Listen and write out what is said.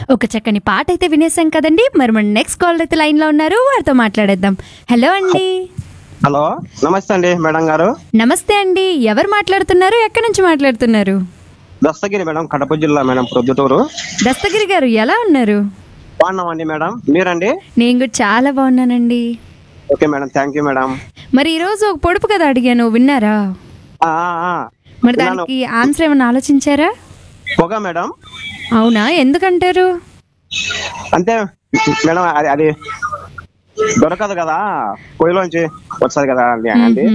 ఒక చక్కని పాట అయితే వినేసాం కదండి మరి మన నెక్స్ట్ కాల్ అయితే లైన్ లో ఉన్నారు వారితో మాట్లాడేద్దాం హలో అండి హలో నమస్తే అండి మేడం గారు నమస్తే అండి ఎవరు మాట్లాడుతున్నారు ఎక్కడి నుంచి మాట్లాడుతున్నారు దస్తగిరి మేడం కడప జిల్లా మేడం ప్రొద్దుటూరు దస్తగిరి గారు ఎలా ఉన్నారు బాగున్నామండి మేడం మీరండి నేను కూడా చాలా బాగున్నానండి okay madam thank you madam మరి ఈ రోజు ఒక పొడుపు కదా అడిగాను విన్నారా ఆ, ఆ, ఆ. మరి దానికి ఆన్సర్ ఏమైనా ఆలోచించారా పొగ మేడం అవునా ఎందుకంటారు అంటే మేడం అది అది దొరకదు కదా పొయ్యిలోంచి వస్తుంది కదా అండి అండి